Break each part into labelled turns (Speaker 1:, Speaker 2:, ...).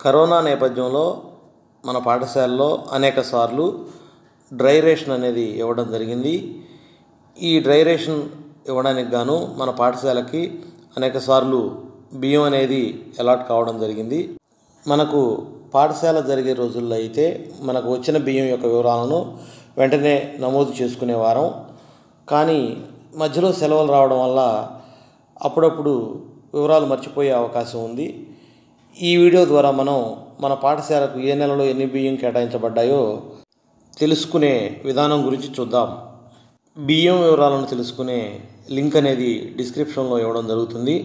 Speaker 1: corona నేపథ్యంలో మన పాఠశాలలో అనేక సార్లు డ్రై రేషన్ అనేది ఇవ్వడం జరిగింది ఈ డ్రై రేషన్ ఇవ్వడానికి గాను మన పాఠశాలకి అనేక సార్లు బియ్యం అనేది అలాట్ కావడం జరిగింది మనకు పాఠశాల జరిగే రోజుల్లో అయితే మనకు వచ్చిన బియ్యం యొక్క వివరాలను వెంటనే నమోదు చేసుకునే వారం కానీ మధ్యలో సెలవులు రావడం వల్ల అప్పుడప్పుడు వివరాలు మర్చిపోయే అవకాశం ఉంది ఈ వీడియో ద్వారా మనం మన పాఠశాలకు ఏ నెలలో ఎన్ని బియ్యం కేటాయించబడ్డాయో తెలుసుకునే విధానం గురించి చూద్దాం బియ్యం వివరాలను తెలుసుకునే లింక్ అనేది డిస్క్రిప్షన్లో ఇవ్వడం జరుగుతుంది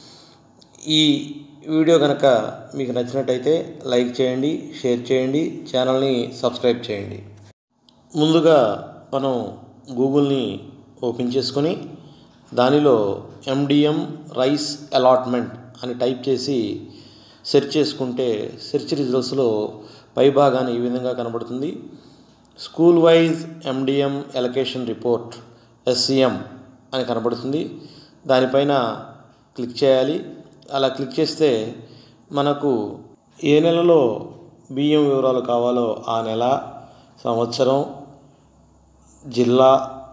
Speaker 1: ఈ వీడియో కనుక మీకు నచ్చినట్టయితే లైక్ చేయండి షేర్ చేయండి ఛానల్ని సబ్స్క్రైబ్ చేయండి ముందుగా మనం గూగుల్ని ఓపెన్ చేసుకొని దానిలో ఎండిఎం రైస్ అలాట్మెంట్ అని టైప్ చేసి సెర్చ్ చేసుకుంటే సెర్చ్ రిజల్ట్స్లో పై భాగాన్ని ఈ విధంగా కనబడుతుంది school wise MDM allocation report SCM అని కనబడుతుంది దానిపైన క్లిక్ చేయాలి అలా క్లిక్ చేస్తే మనకు ఏ నెలలో బియ్యం వివరాలు కావాలో ఆ నెల సంవత్సరం జిల్లా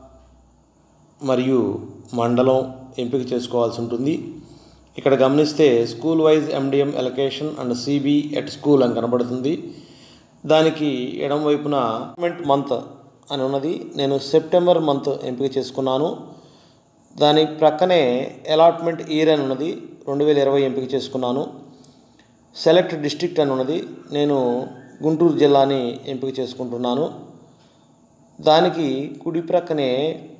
Speaker 1: మరియు మండలం ఎంపిక చేసుకోవాల్సి ఉంటుంది ఇక్కడ గమనిస్తే school wise MDM allocation and CB at school అని కనబడుతుంది దానికి ఎడం వైపున మంత్ అని ఉన్నది నేను సెప్టెంబర్ మంత్ ఎంపిక చేసుకున్నాను దాని ప్రక్కనే అలాట్మెంట్ ఇయర్ అని ఉన్నది రెండు వేల ఇరవై ఎంపిక చేసుకున్నాను సెలెక్ట్ డిస్ట్రిక్ట్ అని ఉన్నది నేను గుంటూరు జిల్లాని ఎంపిక చేసుకుంటున్నాను దానికి కుడి ప్రక్కనే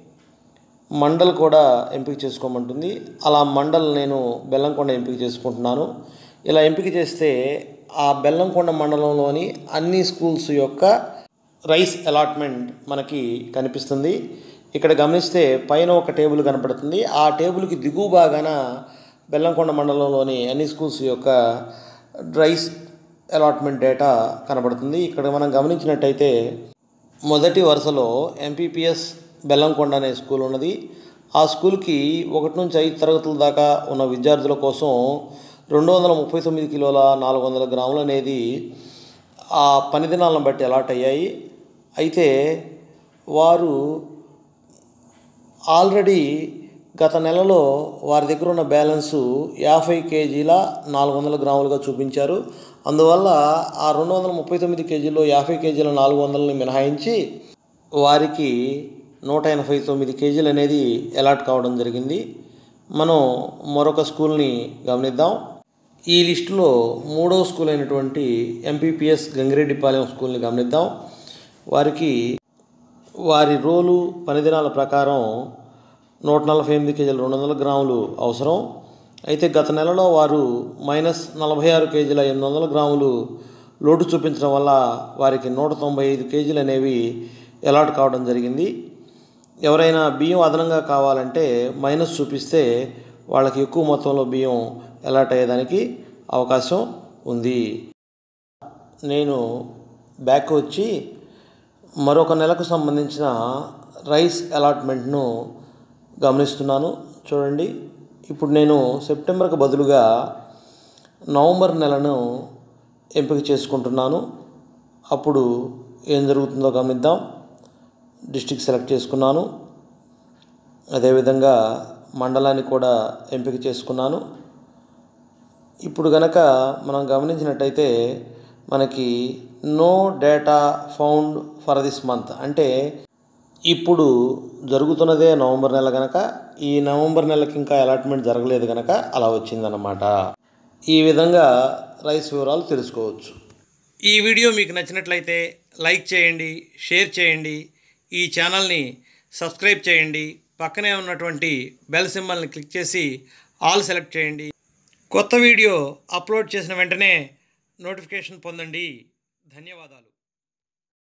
Speaker 1: మండల్ కూడా ఎంపిక చేసుకోమంటుంది అలా మండల్ నేను బెల్లంకొండ ఎంపిక చేసుకుంటున్నాను ఇలా ఎంపిక చేస్తే ఆ బెల్లంకొండ మండలంలోని అన్ని స్కూల్స్ యొక్క రైస్ అలాట్మెంట్ మనకి కనిపిస్తుంది ఇక్కడ గమనిస్తే పైన ఒక టేబుల్ కనపడుతుంది ఆ టేబుల్కి దిగువ భాగాన బెల్లంకొండ మండలంలోని అన్ని స్కూల్స్ యొక్క రైస్ అలాట్మెంట్ డేటా కనబడుతుంది ఇక్కడ మనం గమనించినట్టయితే మొదటి వరుసలో ఎంపీపీఎస్ బెల్లంకొండ అనే స్కూల్ ఉన్నది ఆ స్కూల్కి ఒకటి నుంచి ఐదు తరగతుల దాకా ఉన్న విద్యార్థుల కోసం రెండు వందల ముప్పై తొమ్మిది కిలోల నాలుగు వందల గ్రాములు అనేది ఆ పని దినాలను బట్టి అలాట్ అయ్యాయి అయితే వారు ఆల్రెడీ గత నెలలో వారి దగ్గర ఉన్న బ్యాలెన్సు యాభై కేజీల నాలుగు వందల గ్రాములుగా చూపించారు అందువల్ల ఆ రెండు వందల ముప్పై తొమ్మిది కేజీల్లో యాభై కేజీల నాలుగు వందలని మినహాయించి వారికి నూట ఎనభై తొమ్మిది కేజీలు అనేది అలాట్ కావడం జరిగింది మనం మరొక స్కూల్ని గమనిద్దాం ఈ లిస్టులో మూడవ స్కూల్ అయినటువంటి ఎంపీపీఎస్ గంగిరెడ్డిపాలెం స్కూల్ని గమనిద్దాం వారికి వారి రోలు పనిదినాల ప్రకారం నూట నలభై ఎనిమిది కేజీలు రెండు వందల గ్రాములు అవసరం అయితే గత నెలలో వారు మైనస్ నలభై ఆరు కేజీల ఎనిమిది వందల గ్రాములు లోటు చూపించడం వల్ల వారికి నూట తొంభై ఐదు కేజీలు అనేవి అలాట్ కావడం జరిగింది ఎవరైనా బియ్యం అదనంగా కావాలంటే మైనస్ చూపిస్తే వాళ్ళకి ఎక్కువ మొత్తంలో బియ్యం అలాట్ అయ్యేదానికి అవకాశం ఉంది నేను బ్యాక్ వచ్చి మరొక నెలకు సంబంధించిన రైస్ అలాట్మెంట్ను గమనిస్తున్నాను చూడండి ఇప్పుడు నేను సెప్టెంబర్కి బదులుగా నవంబర్ నెలను ఎంపిక చేసుకుంటున్నాను అప్పుడు ఏం జరుగుతుందో గమనిద్దాం డిస్టిక్ సెలెక్ట్ చేసుకున్నాను అదేవిధంగా మండలాన్ని కూడా ఎంపిక చేసుకున్నాను ఇప్పుడు గనక మనం గమనించినట్టయితే మనకి no data found for this month అంటే ఇప్పుడు జరుగుతున్నదే నవంబర్ నెల కనుక ఈ నవంబర్ నెలకి ఇంకా అలాట్మెంట్ జరగలేదు కనుక అలా వచ్చిందన్నమాట ఈ విధంగా రైస్ వివరాలు తెలుసుకోవచ్చు ఈ వీడియో మీకు నచ్చినట్లయితే లైక్ చేయండి షేర్ చేయండి ఈ ఛానల్ని సబ్స్క్రైబ్ చేయండి పక్కనే ఉన్నటువంటి బెల్ సింబల్ని క్లిక్ చేసి ఆల్ సెలెక్ట్ చేయండి కొత్త వీడియో అప్లోడ్ చేసిన వెంటనే నోటిఫికేషన్ పొందండి ధన్యవాదాలు